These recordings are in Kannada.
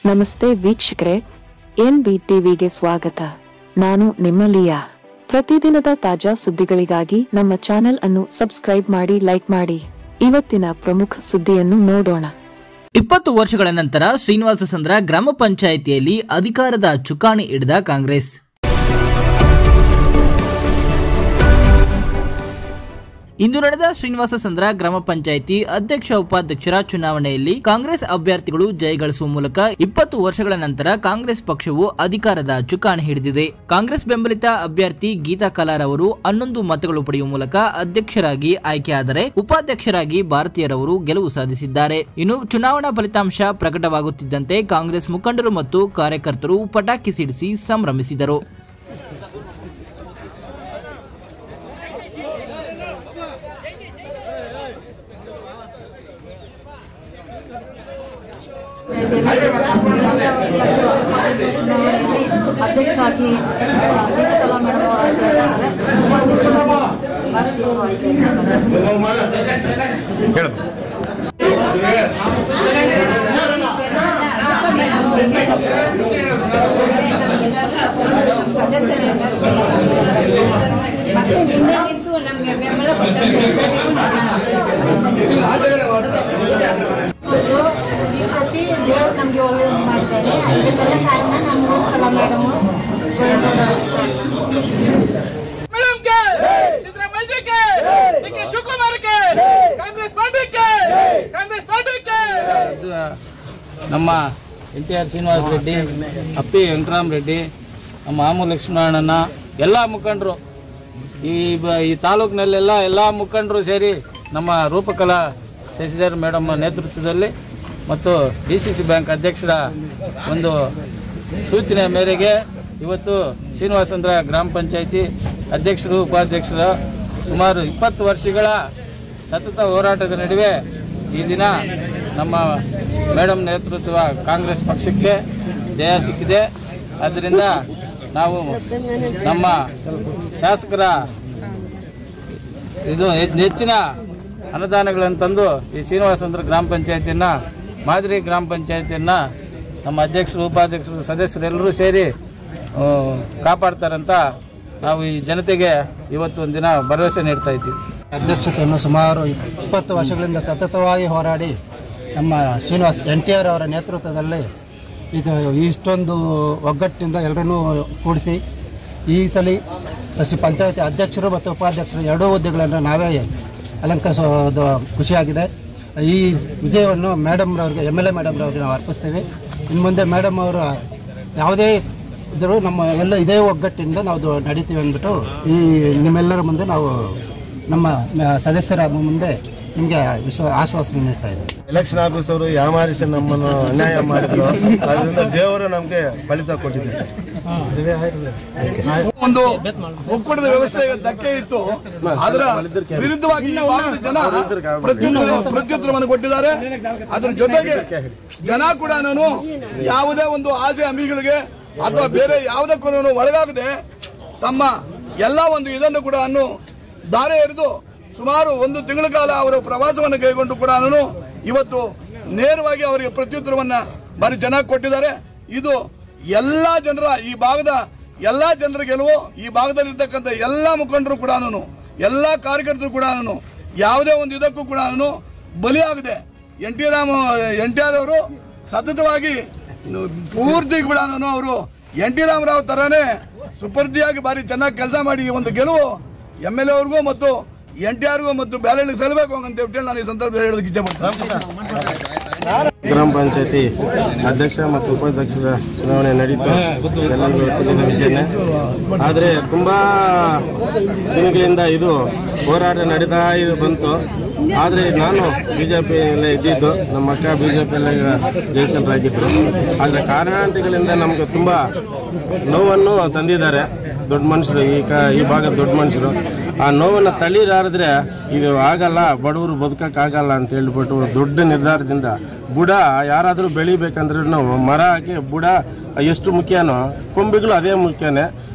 ನಮಸ್ತೆ ವೀಕ್ಷಕರೇ ಎನ್ ಬಿ ಟಿವಿಗೆ ಸ್ವಾಗತ ನಾನು ನಿಮ್ಮ ಲಿಯಾ ಪ್ರತಿದಿನದ ತಾಜಾ ಸುದ್ದಿಗಳಿಗಾಗಿ ನಮ್ಮ ಚಾನೆಲ್ ಅನ್ನು ಸಬ್ಸ್ಕ್ರೈಬ್ ಮಾಡಿ ಲೈಕ್ ಮಾಡಿ ಇವತ್ತಿನ ಪ್ರಮುಖ ಸುದ್ದಿಯನ್ನು ನೋಡೋಣ ಇಪ್ಪತ್ತು ವರ್ಷಗಳ ನಂತರ ಶ್ರೀನಿವಾಸ ಸಂದ್ರ ಗ್ರಾಮ ಪಂಚಾಯಿತಿಯಲ್ಲಿ ಅಧಿಕಾರದ ಚುಕ್ಕಾಣಿ ಹಿಡಿದ ಕಾಂಗ್ರೆಸ್ ಇಂದು ನಡೆದ ಶ್ರೀನಿವಾಸ ಸಂದ್ರ ಗ್ರಾಮ ಪಂಚಾಯಿತಿ ಅಧ್ಯಕ್ಷ ಉಪಾಧ್ಯಕ್ಷರ ಚುನಾವಣೆಯಲ್ಲಿ ಕಾಂಗ್ರೆಸ್ ಅಭ್ಯರ್ಥಿಗಳು ಜಯಗಳಿಸುವ ಮೂಲಕ ಇಪ್ಪತ್ತು ವರ್ಷಗಳ ನಂತರ ಕಾಂಗ್ರೆಸ್ ಪಕ್ಷವು ಅಧಿಕಾರದ ಚುಕ್ಕಾಣಿ ಹಿಡಿದಿದೆ ಕಾಂಗ್ರೆಸ್ ಬೆಂಬಲಿತ ಅಭ್ಯರ್ಥಿ ಗೀತಾ ಕಲಾರ್ ಅವರು ಹನ್ನೊಂದು ಮತಗಳು ಪಡೆಯುವ ಮೂಲಕ ಅಧ್ಯಕ್ಷರಾಗಿ ಆಯ್ಕೆಯಾದರೆ ಉಪಾಧ್ಯಕ್ಷರಾಗಿ ಭಾರತೀಯರವರು ಗೆಲುವು ಸಾಧಿಸಿದ್ದಾರೆ ಇನ್ನು ಚುನಾವಣಾ ಫಲಿತಾಂಶ ಪ್ರಕಟವಾಗುತ್ತಿದ್ದಂತೆ ಕಾಂಗ್ರೆಸ್ ಮುಖಂಡರು ಮತ್ತು ಕಾರ್ಯಕರ್ತರು ಪಟಾಕಿ ಸಿಡಿಸಿ ಸಂಭ್ರಮಿಸಿದರು ಚುನಾವಣೆಯಲ್ಲಿ ಅಧ್ಯಕ್ಷ ಆಗಿ ದೀಪಕಲಾ ಮೇಡಮ್ ಅವರು ಆಯ್ಕೆಯಾಗಿದ್ದಾರೆ ಉಪಾಧ್ಯಕ್ಷರಾಗಿ ಭಾರತೀಯರು ಆಯ್ಕೆಯಾಗಿದ್ದಾರೆ ಮತ್ತೆ ನಿನ್ನೆ ನಿಂತು ನಮ್ಗೆ ಬೆಂಬಲ ಇದು ಈ ಸತಿ ದೇವ್ರು ನಮಗೆ ಒಳ್ಳೆಯದು ಮಾಡ್ತಾರೆ ಅದಕ್ಕೆಲ್ಲ ಕಾರಣ ನಮ್ಮ ಕಲಾ ಮೇಡಮ್ ಮೇಡಮ್ ಗೆ ಸಿದ್ದರಾಮಯ್ಯ ಗೆ ಡಿ ಕೆ ಶಿವಕುಮಾರ್ ಗೆ ಕಾಂಗ್ರೆಸ್ ಪಾರ್ಟಿ ಗೆ ಕಾಂಗ್ರೆಸ್ ಪಾರ್ಟಿ ಗೆ ಇದು ನಮ್ಮ N T R Srinivasa Reddy ಅಪ್ಪಿ ವೆಂಕಟರಾಮ್ ರೆಡ್ಡಿ ನಮ್ಮ ಆಮು ಲಕ್ಷ್ಮಣಣ್ಣ ಎಲ್ಲ ಮುಖಂಡರು ಈ ಬ ಈ ತಾಲೂಕಿನಲ್ಲೆಲ್ಲ ಎಲ್ಲ ಮುಖಂಡರು ಸೇರಿ ನಮ್ಮ ರೂಪಕಲಾ ಶಶಿಧರ್ ಮೇಡಮ್ ನೇತೃತ್ವದಲ್ಲಿ ಮತ್ತು ಡಿ ಸಿ ಸಿ ಬ್ಯಾಂಕ್ ಅಧ್ಯಕ್ಷರ ಒಂದು ಸೂಚನೆ ಮೇರೆಗೆ ಇವತ್ತು ಶ್ರೀನಿವಾಸಂದ್ರ ಗ್ರಾಮ ಪಂಚಾಯಿತಿ ಅಧ್ಯಕ್ಷರು ಉಪಾಧ್ಯಕ್ಷರು ಸುಮಾರು ಇಪ್ಪತ್ತು ವರ್ಷಗಳ ಸತತ ಹೋರಾಟದ ನಡುವೆ ಈ ದಿನ ನಮ್ಮ ಮೇಡಮ್ ನೇತೃತ್ವ ಕಾಂಗ್ರೆಸ್ ಪಕ್ಷಕ್ಕೆ ಜಯ ಸಿಕ್ಕಿದೆ ಆದ್ದರಿಂದ ನಾವು ನಮ್ಮ ಶಾಸಕರ ಇದು ಹೆ- ಹೆಚ್ಚಿನ ಅನುದಾನಗಳನ್ನು ತಂದು ಈ ಶ್ರೀನಿವಾಸಂದ್ರ ಗ್ರಾಮ ಪಂಚಾಯತಿಯನ್ನು ಮಾದರಿ ಗ್ರಾಮ ಪಂಚಾಯತಿಯನ್ನು ನಮ್ಮ ಅಧ್ಯಕ್ಷರು ಉಪಾಧ್ಯಕ್ಷರು ಸದಸ್ಯರು ಎಲ್ಲರೂ ಸೇರಿ ಆ, ಕಾಪಾಡ್ತಾರಂತ ನಾವು ಈ ಜನತೆಗೆ ಇವತ್ತು ಒಂದಿನ ಭರವಸೆ ನೀಡ್ತಾ ಇದ್ದೀವಿ ಅಧ್ಯಕ್ಷತೆಯನ್ನು ಸುಮಾರು ಇಪ್ಪತ್ತು ವರ್ಷಗಳಿಂದ ಸತತವಾಗಿ ಹೋರಾಡಿ ನಮ್ಮ ಶ್ರೀನಿವಾಸ್ ಎನ್ ಟಿ ಆರ್ ಅವರ ನೇತೃತ್ವದಲ್ಲಿ ಇದು ಇಷ್ಟೊಂದು ಒಗ್ಗಟ್ಟಿನಿಂದ ಎಲ್ಲರನ್ನೂ ಕೂಡಿಸಿ ಈ ಸಲ ಶ್ರೀ ಪಂಚಾಯತಿ ಅಧ್ಯಕ್ಷರು ಮತ್ತು ಉಪಾಧ್ಯಕ್ಷರು ಎರಡೂ ಹುದ್ದೆಗಳನ್ನು ನಾವೇ ಅಲಂಕರಿಸೋದು ಖುಷಿಯಾಗಿದೆ ಈ ವಿಜಯವನ್ನು ಮೇಡಮ್ರವ್ರಿಗೆ ಎಮ್ ಎಲ್ ಎ ಮೇಡಮ್ರವ್ರಿಗೆ ನಾವು ಅರ್ಪಿಸ್ತೀವಿ ಇನ್ನು ಮುಂದೆ ಮೇಡಮ್ ಅವರು ಯಾವುದೇ ಇದ್ದರೂ ನಮ್ಮ ಎಲ್ಲ ಇದೇ ಒಗ್ಗಟ್ಟಿನಿಂದ ನಾವು ನಡೀತೀವಿ ಅಂದ್ಬಿಟ್ಟು ಈ ನಿಮ್ಮೆಲ್ಲರ ಮುಂದೆ ನಾವು ನಮ್ಮ ಮ- ಸದಸ್ಯರ ಮುಂದೆ ನಿಮಗೆ ವಿಶ್ವ ಆಶ್ವಾಸನೆ ನೀಡ್ತಾ ಇದ್ದೀವಿ ಎಲೆಕ್ಷನ್ ಆಫೀಸರು ಯಾಮಾರಿಸಿ ನಮ್ಮನ್ನು ಅನ್ಯಾಯ ಮಾಡಿದ್ರು ಅದರಿಂದ ದೇವರು ನಮಗೆ ಫಲಿತ ಕೊಟ್ಟಿದೆ ಸರ್ ಒಂದು ಒಕ್ಕೂಟದ ವ್ಯವಸ್ಥೆಗೆ ಧಕ್ಕೆ ಇತ್ತು ಅದರ ವಿರುದ್ಧವಾಗಿ ಈ ಭಾಗದ ಜನ ಪ್ರತ್ಯುತ್ತರ ಪ್ರತ್ಯುತ್ತರವನ್ನು ಕೊಟ್ಟಿದ್ದಾರೆ ಅದರ ಜೊತೆಗೆ ಜನ ಕೂಡ ನಾನು ಯಾವುದೇ ಒಂದು ಆಸೆ ಹಮ್ಮಿಗಳಿಗೆ ಅಥವಾ ಬೇರೆ ಯಾವುದಕ್ಕೂ ಒಳಗಾಗದೆ ತಮ್ಮ ಎಲ್ಲ ಒಂದು ಇದನ್ನು ಕೂಡ ಅನ್ನು ದಾರೆ ಎರೆದು ಸುಮಾರು ಒಂದು ತಿಂಗಳ ಕಾಲ ಅವರು ಪ್ರವಾಸವನ್ನು ಕೈಗೊಂಡು ಕೂಡ ನಾನು ಇವತ್ತು ನೇರವಾಗಿ ಅವರಿಗೆ ಪ್ರತ್ಯುತ್ತರವನ್ನ ಬಾರಿ ಚೆನ್ನಾಗಿ ಕೊಟ್ಟಿದ್ದಾರೆ ಇದು ಎಲ್ಲಾ ಜನರ ಈ ಭಾಗದ ಎಲ್ಲಾ ಜನರ ಗೆಲುವು ಈ ಭಾಗದಲ್ಲಿರ್ತಕ್ಕಂಥ ಎಲ್ಲಾ ಮುಖಂಡರು ಕೂಡ ಎಲ್ಲಾ ಕಾರ್ಯಕರ್ತರು ಕೂಡ ಯಾವುದೇ ಒಂದು ಇದಕ್ಕೂ ಕೂಡ ಬಲಿಯಾಗಿದೆ N T Ram N T R ಅವರು ಸತತವಾಗಿ ಪೂರ್ತಿ ಕೂಡ ಅವರು ಎನ್ ಟಿ ರಾಮರಾವ್ ತರಾನೇ ಸುಪರ್ದಿಯಾಗಿ ಬಾರಿ ಚೆನ್ನಾಗಿ ಕೆಲಸ ಮಾಡಿ ಈ ಒಂದು ಗೆಲುವು ಎಮ್ ಎಲ್ ಎ ಅವ್ರಿಗೂ ಮತ್ತು ಎನ್ ಟಿ ಆರ್ಗೂ ಮತ್ತು ಬ್ಯಾಲೆನ್ಸ್ ಸಲ್ಲಬೇಕು ಅಂತ ಹೇಳಿ ನಾನು ಈ ಸಂದರ್ಭದಲ್ಲಿ ಹೇಳೋದಕ್ಕೆ ಇಷ್ಟಪಡ್ತೀನಿ ಗ್ರಾಮ ಪಂಚಾಯತಿ ಅಧ್ಯಕ್ಷ ಮತ್ತು ಉಪಾಧ್ಯಕ್ಷರ ಚುನಾವಣೆ ನಡೀತು ಎಲ್ಲರಿಗೂ ಗೊತ್ತಿದ್ದ ವಿಷಯನೇ ಆದರೆ ತುಂಬಾ ದಿನಗಳಿಂದ ಇದು ಹೋರಾಟ ನಡೀತಾ ಇದು ಬಂತು ಆದರೆ ನಾನು ಬಿಜೆಪಿಯಲ್ಲೇ ಇದ್ದಿದ್ದು ನಮ್ಮ ಅಕ್ಕ ಬಿಜೆಪಿಯಲ್ಲೇ ಈಗ ಜಯಸಂದ್ರಾಗಿದ್ದರು ಆದರೆ ಕಾರಣಾಂತರಗಳಿಂದ ನಮಗೆ ತುಂಬಾ ನೋವನ್ನು ತಂದಿದ್ದಾರೆ ದೊಡ್ಡ ಮನುಷ್ಯರು ಈ ಕ ಈ ಭಾಗದ ದೊಡ್ಡ ಮನುಷ್ಯರು ಆ ನೋವನ್ನು ತಳ್ಳೀರಾದ್ರೆ ಇದು ಆಗಲ್ಲ ಬಡವರು ಬದುಕಕ್ಕಾಗಲ್ಲ ಅಂತ ಹೇಳ್ಬಿಟ್ಟು ದೊಡ್ಡ ನಿರ್ಧಾರದಿಂದ ಬುಡ ಯಾರಾದರೂ ಬೆಳಿಬೇಕಂದ್ರೂ ಮರ ಹಾಕಿ ಬುಡ ಎಷ್ಟು ಮುಖ್ಯನೋ ಕೊಂಬಿಗಳು ಅದೇ ಮುಖ್ಯನೇ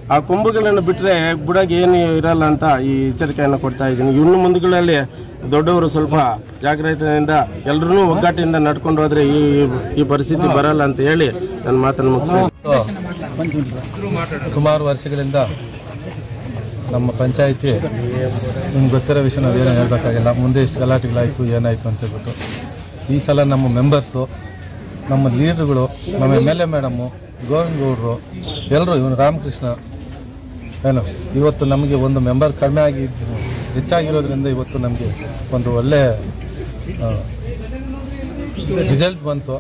ಆ ಕೊಂಬುಗಳನ್ನು ಬಿಟ್ಟರೆ ಬುಡಕ್ಕೆ ಏನು ಇರಲ್ಲ ಅಂತ ಈ ಎಚ್ಚರಿಕೆಯನ್ನು ಕೊಡ್ತಾ ಇದ್ದೀನಿ ಇನ್ನು ಮುಂದುಗಳಲ್ಲಿ ದೊಡ್ಡವರು ಸ್ವಲ್ಪ ಜಾಗ್ರತೆಯಿಂದ ಎಲ್ಲರೂ ಒಗ್ಗಟ್ಟಿನಿಂದ ನಡ್ಕೊಂಡು ಹೋದ್ರೆ ಈ ಈ ಪರಿಸ್ಥಿತಿ ಬರಲ್ಲ ಅಂತ ಹೇಳಿ ನನ್ನ ಮಾತನ್ನು ಮುಗಿಸ್ತೀನಿ ಸುಮಾರು ವರ್ಷಗಳಿಂದ ನಮ್ಮ ಪಂಚಾಯಿತಿ ನಿಮ್ಗೆ ಗೊತ್ತಿರೋ ವಿಷಯ ನಾವು ಏನು ಹೇಳಬೇಕಾಗಿಲ್ಲ ಮುಂದೆ ಎಷ್ಟು ಗಲಾಟೆಗಳಾಯಿತು ಏನಾಯಿತು ಅಂತ ಹೇಳ್ಬಿಟ್ಟು ಈ ಸಲ ನಮ್ಮ ಮೆಂಬರ್ಸು ನಮ್ಮ ಲೀಡ್ರುಗಳು ನಮ್ಮ M L A madam Govinda ಗೌಡ್ರು ಎಲ್ಲರೂ ಇವನು ರಾಮಕೃಷ್ಣ ಏನು ಇವತ್ತು ನಮಗೆ ಒಂದು ಮೆಂಬರ್ ಕಡಿಮೆ ಆಗಿ ಹೆಚ್ಚಾಗಿರೋದ್ರಿಂದ ಇವತ್ತು ನಮಗೆ ಒಂದು ಒಳ್ಳೆ ರಿಸಲ್ಟ್ ಬಂತು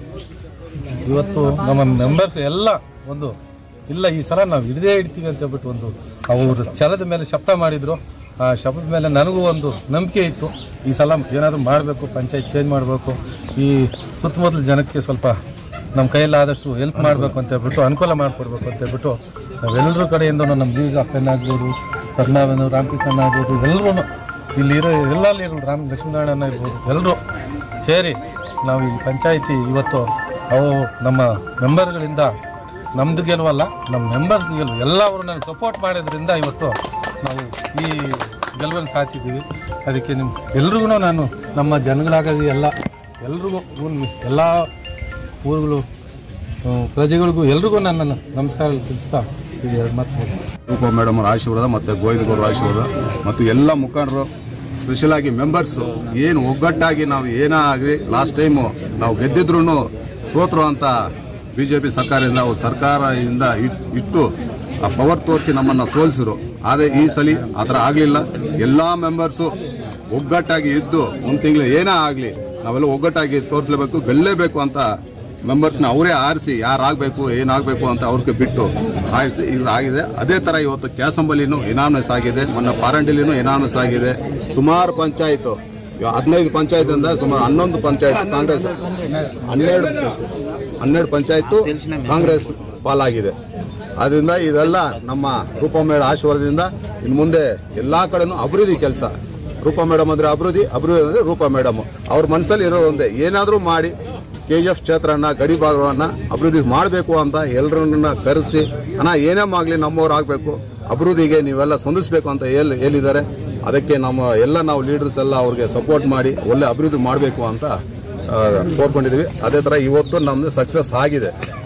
ಇವತ್ತು ನಮ್ಮ ಮೆಂಬರ್ಸ್ ಎಲ್ಲ ಒಂದು ಇಲ್ಲ ಈ ಸಲ ನಾವು ಹಿಡಿದೇ ಹಿಡ್ತೀವಿ ಅಂತ ಹೇಳ್ಬಿಟ್ಟು ಒಂದು ಅವರು ಛಲದ ಮೇಲೆ ಶಬ್ದ ಮಾಡಿದ್ರು ಆ ಶಬ್ದದ ಮೇಲೆ ನನಗೂ ಒಂದು ನಂಬಿಕೆ ಇತ್ತು ಈ ಸಲ ಏನಾದರೂ ಮಾಡಬೇಕು ಪಂಚಾಯತ್ ಚೇಂಜ್ ಮಾಡಬೇಕು ಈ ಸುತ್ತಮುತ್ತಲ ಜನಕ್ಕೆ ಸ್ವಲ್ಪ ನಮ್ಮ ಕೈಯಲ್ಲಾದಷ್ಟು ಹೆಲ್ಪ್ ಮಾಡಬೇಕು ಅಂತ ಹೇಳ್ಬಿಟ್ಟು ಅನುಕೂಲ ಮಾಡಿಕೊಡ್ಬೇಕು ಅಂತ ಹೇಳ್ಬಿಟ್ಟು ನಾವೆಲ್ಲರ ಕಡೆಯಿಂದ ನಮ್ಮ ಲೀಗ್ ಅಪ್ಪಣ್ಣ ಆಗ್ಬೋದು ಪದ್ಮಾವನು ರಾಮಕೃಷ್ಣನ್ ಆಗ್ಬೋದು ಎಲ್ಲರೂ ಇಲ್ಲಿರೋ ಎಲ್ಲ ಲೀಡರು ರಾಮ ಲಕ್ಷ್ಮೀನಾರಾಯಣ ಇರ್ಬೋದು ಎಲ್ಲರೂ ಸೇರಿ ನಾವು ಈ ಪಂಚಾಯಿತಿ ಇವತ್ತು ಅವು ನಮ್ಮ ಮೆಂಬರ್ಗಳಿಂದ ನಮ್ಮದು ಗೆಲುವಲ್ಲ ನಮ್ಮ ಮೆಂಬರ್ಸ್ ಗೆಲುವು ಎಲ್ಲವರು ನನಗೆ ಸಪೋರ್ಟ್ ಮಾಡೋದ್ರಿಂದ ಇವತ್ತು ನಾವು ಈ ಗೆಲುವನ್ನು ಸಾಧಿಸಿದ್ದೀವಿ ಅದಕ್ಕೆ ನಿಮ್ಮ ಎಲ್ರಿಗೂ ನಾನು ನಮ್ಮ ಜನಗಳಾಗಲಿ ಎಲ್ಲ ಎಲ್ರಿಗೂ ಎಲ್ಲ ಊರುಗಳು ಆ, ಪ್ರಜೆಗಳಿಗೂ ಎಲ್ರಿಗೂ ನನ್ನ ನಮಸ್ಕಾರ ತಿಳಿಸ್ತಾ ಈ ಎರಡು ಮಾತು ಮುಗಿಸ್ತೀನಿ. ರೂಪ ಮೇಡಮ್ ಅವರ ಆಶೀರ್ವಾದ ಮತ್ತು ಗೋವಿಂದ ಗೌಡರ ಆಶೀರ್ವಾದ ಮತ್ತು ಎಲ್ಲ ಮುಖಂಡರು ಸ್ಪೆಷಲ್ ಆಗಿ ಮೆಂಬರ್ಸು ಏನು ಒಗ್ಗಟ್ಟಾಗಿ ನಾವು ಏನೇ ಆಗಲಿ ಲಾಸ್ಟ್ ಟೈಮು ನಾವು ಗೆದ್ದಿದ್ರು ಸೋತರು ಅಂತ ಬಿ ಜೆ ಪಿ ಸರ್ಕಾರದಿಂದ ಅವ್ರು ಸರ್ಕಾರದಿಂದ ಇಟ್- ಇಟ್ಟು ಆ ಪವರ್ ತೋರಿಸಿ ನಮ್ಮನ್ನು ಸೋಲಿಸಿರು ಆದರೆ ಈ ಸಲ ಆ ಥರ ಆಗಲಿಲ್ಲ ಎಲ್ಲ ಮೆಂಬರ್ಸು ಒಗ್ಗಟ್ಟಾಗಿ ಇದ್ದು ಒಂದು ತಿಂಗಳು ಏನೇ ಆಗಲಿ ನಾವೆಲ್ಲ ಒಗ್ಗಟ್ಟಾಗಿ ತೋರಿಸಲೇಬೇಕು ಗೆಲ್ಲಲೇಬೇಕು ಅಂತ ಮೆಂಬರ್ಸ್ನ ಅವರೇ ಆರಿಸಿ ಯಾರಾಗಬೇಕು ಏನಾಗಬೇಕು ಅಂತ ಅವ್ರಿಗೆ ಬಿಟ್ಟು ಆರಿಸಿ ಇದು ಆಗಿದೆ ಅದೇ ಥರ ಇವತ್ತು ಕ್ಯಾಸಂಬಲಿನೂ ಇನಾಮಸ್ ಆಗಿದೆ ಮೊನ್ನೆ ಪಾರಂಡಿಲಿನೂ ಇನಾಮಸ್ ಆಗಿದೆ ಸುಮಾರು ಪಂಚಾಯತ್ ಹದಿನೈದು ಪಂಚಾಯತಿಂದ ಸುಮಾರು ಹನ್ನೊಂದು ಪಂಚಾಯತ್ ಕಾಂಗ್ರೆಸ್ ಹನ್ನೆರಡು ಹನ್ನೆರಡು ಪಂಚಾಯತ್ ಕಾಂಗ್ರೆಸ್ ಪಾಲಾಗಿದೆ ಅದರಿಂದ ಇದೆಲ್ಲ ನಮ್ಮ ರೂಪ ಮೇಡ ಆಶೀರ್ವಾದದಿಂದ ಇನ್ನು ಮುಂದೆ ಎಲ್ಲ ಕಡೆನೂ ಅಭಿವೃದ್ಧಿ ಕೆಲಸ ರೂಪ ಮೇಡಮ್ ಅಂದರೆ ಅಭಿವೃದ್ಧಿ ಅಭಿವೃದ್ಧಿ ಅಂದರೆ ರೂಪ ಮೇಡಮ್ ಅವ್ರ ಮನಸ್ಸಲ್ಲಿ ಇರೋ ಒಂದೇ ಏನಾದರೂ ಮಾಡಿ ಕೆ ಜಿ ಎಫ್ ಕ್ಷೇತ್ರನ ಗಡಿ ಭಾಗವನ್ನು ಅಭಿವೃದ್ಧಿ ಮಾಡಬೇಕು ಅಂತ ಎಲ್ಲರನ್ನ ಕರೆಸಿ ಅಣ್ಣ ಏನೇ ಆಗಲಿ ನಮ್ಮವ್ರು ಆಗಬೇಕು ಅಭಿವೃದ್ಧಿಗೆ ನೀವೆಲ್ಲ ಸ್ಪಂದಿಸಬೇಕು ಅಂತ ಹೇಳಿ ಹೇಳಿದ್ದಾರೆ ಅದಕ್ಕೆ ನಮ್ಮ ಎಲ್ಲ ನಾವು ಲೀಡರ್ಸ್ ಎಲ್ಲ ಅವ್ರಿಗೆ ಸಪೋರ್ಟ್ ಮಾಡಿ ಒಳ್ಳೆ ಅಭಿವೃದ್ಧಿ ಮಾಡಬೇಕು ಅಂತ ಆ, ಕೋರ್ಕೊಂಡಿದ್ದೀವಿ ಅದೇ ಥರ ಇವತ್ತು ನಮ್ಮದು ಸಕ್ಸಸ್ ಆಗಿದೆ